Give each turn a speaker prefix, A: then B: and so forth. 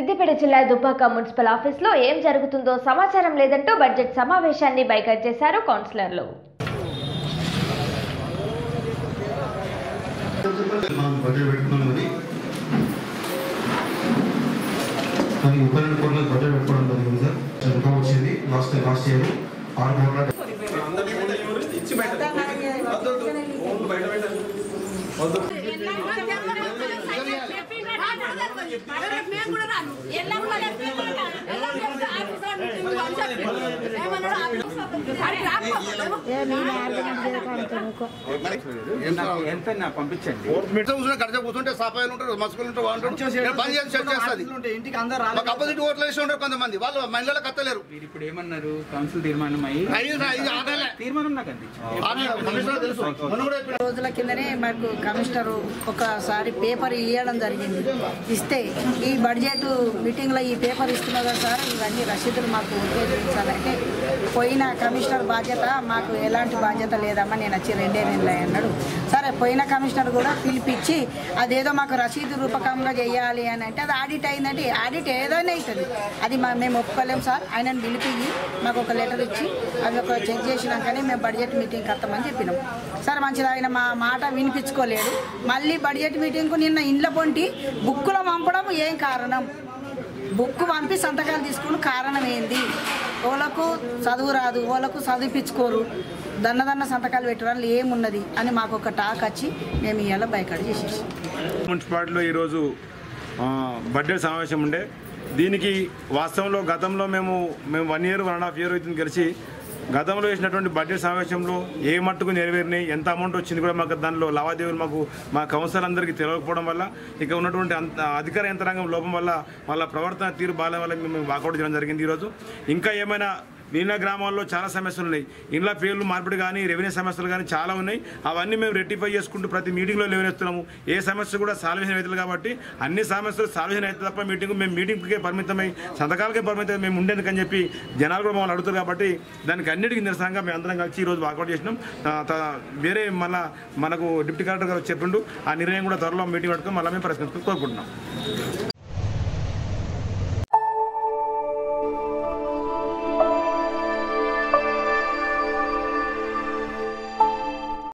A: సిద్దిపేట జిల్లా దుబ్బాక మున్సిపల్ ఆఫీస్లో ఏం జరుగుతుందో సమాచారం లేదంటూ బడ్జెట్ సమావేశాన్ని బైకట్ చేశారు కౌన్సిలర్లు
B: మనం బడ్జెట్ పెట్టుకున్నాం కానీ కానీ ముప్పై రెండు కోట్ల బడ్జెట్ పెట్టుకోవడం జరిగింది సార్ ఇంకా వచ్చింది లాస్ట్ లాస్ట్ ఇయర్ ఆరు కోట్ల
C: ఎంత నా పంపించండి
D: మిగతా కూర్చుంటే గడిచ కూర్చుంటే సఫాయిలు ఉంటారు మస్కులు ఉంటారు వాళ్ళు ఉంటారు నేను పని చేసి చెక్ చేస్తుంది
C: ఇంటికి అందరు
D: మాకు అపోజిట్ ఓట్లు వేసి ఉంటారు కొంతమంది వాళ్ళు మహిళలకు కత్తలేరు
C: మీరు ఇప్పుడు ఏమన్నారు కౌన్సిల్ తీర్మానం అయ్యి
D: అయ్యి ఇది ఆదాలే
C: తీర్మానం నాకు అందించారు
D: ఆదాలే. కమిషనర్ తెలుసు మొన్న కూడా చెప్పిన
E: రోజుల కిందనే మాకు కమిషనర్ ఒకసారి పేపర్ ఇవ్వడం జరిగింది ఇస్తే ఈ బడ్జెట్ మీటింగ్లో ఈ పేపర్ ఇస్తున్నా కదా సార్ ఇవన్నీ రసీదులు మాకు ఉపయోగించాలంటే పోయిన కమిషనర్ బాధ్యత మాకు ఎలాంటి బాధ్యత లేదమ్మా నేను వచ్చి రెండే నెలలు అన్నాడు సరే పోయిన కమిషనర్ కూడా పిలిపించి అదేదో మాకు రసీదు రూపకంగా చేయాలి అని అంటే అది ఆడిట్ అయిందంటే ఆడిట్ ఏదైనా అవుతుంది అది మా మేము ఒప్పుకోలేం సార్ ఆయనను పిలిపించి మాకు ఒక లెటర్ ఇచ్చి అది ఒక చెక్ చేసినాకనే మేము బడ్జెట్ మీటింగ్ కడతామని చెప్పినాం సార్ మంచిది ఆయన మా మాట వినిపించుకోలేడు మళ్ళీ బడ్జెట్ మీటింగ్కు నిన్న ఇండ్ల పొంటి బుక్కులో పంపడం ఏం కారణం బుక్ పంపి సంతకాలు తీసుకుని కారణం ఏంది ఓలకు చదువు రాదు ఓలకు చదివిపించుకోరు దన్న దన్న సంతకాలు పెట్టడానికి ఏమున్నది అని మాకు ఒక టాక్ వచ్చి మేము ఇవాళ బయకాడు చేసేసి
F: మున్సిపాలిటీలో ఈరోజు ఆ, బడ్జెట్ సమావేశం ఉండే దీనికి వాస్తవంలో గతంలో మేము మేము one year one and half year అవుతుంది కలిసి గతంలో వేసినటువంటి బడ్జెట్ సమావేశంలో ఏ మట్టుకు నెరవేరినాయి ఎంత అమౌంట్ వచ్చింది కూడా మాకు దానిలో లావాదేవీలు మాకు మా కౌన్సిల్ అందరికీ తెలియకపోవడం వల్ల ఇక ఉన్నటువంటి అంత అధికార యంత్రాంగం లోపం వల్ల వాళ్ళ ప్రవర్తన తీరు బాగాలేం వల్ల మేము వాకౌట్ చేయడం జరిగింది ఈరోజు ఇంకా ఏమైనా మిగిలిన గ్రామాల్లో చాలా సమస్యలు ఉన్నాయి ఇండ్ల పేర్లు మార్పిడి కానీ రెవెన్యూ సమస్యలు కానీ చాలా ఉన్నాయి అవన్నీ మేము రెక్టిఫై చేసుకుంటూ ప్రతి మీటింగ్లో లేవనెత్తున్నాము ఏ సమస్య కూడా సాల్వ్ అవుతుంది కాబట్టి అన్ని సమస్యలు సాల్వ్ అవుతుంది తప్ప మీటింగ్ మేము మీటింగ్కే పరిమితమై సంతకాలకే పరిమితమై మేము ఉండేందుకని చెప్పి జనాలు కూడా మమ్మల్ని అడుగుతారు కాబట్టి దానికి అన్నిటికీ నిరసనంగా మేము అందరం కలిసి ఈరోజు వాకౌట్ చేసినాం త- త- వేరే మళ్ళా మనకు డిప్యూటీ కలెక్టర్ గారు చెప్పిండు ఆ నిర్ణయం కూడా త్వరలో మీటింగ్ పెట్టుకుని మళ్ళీ మేము పరిష్కరించుకుని కోరుకుంటున్నాం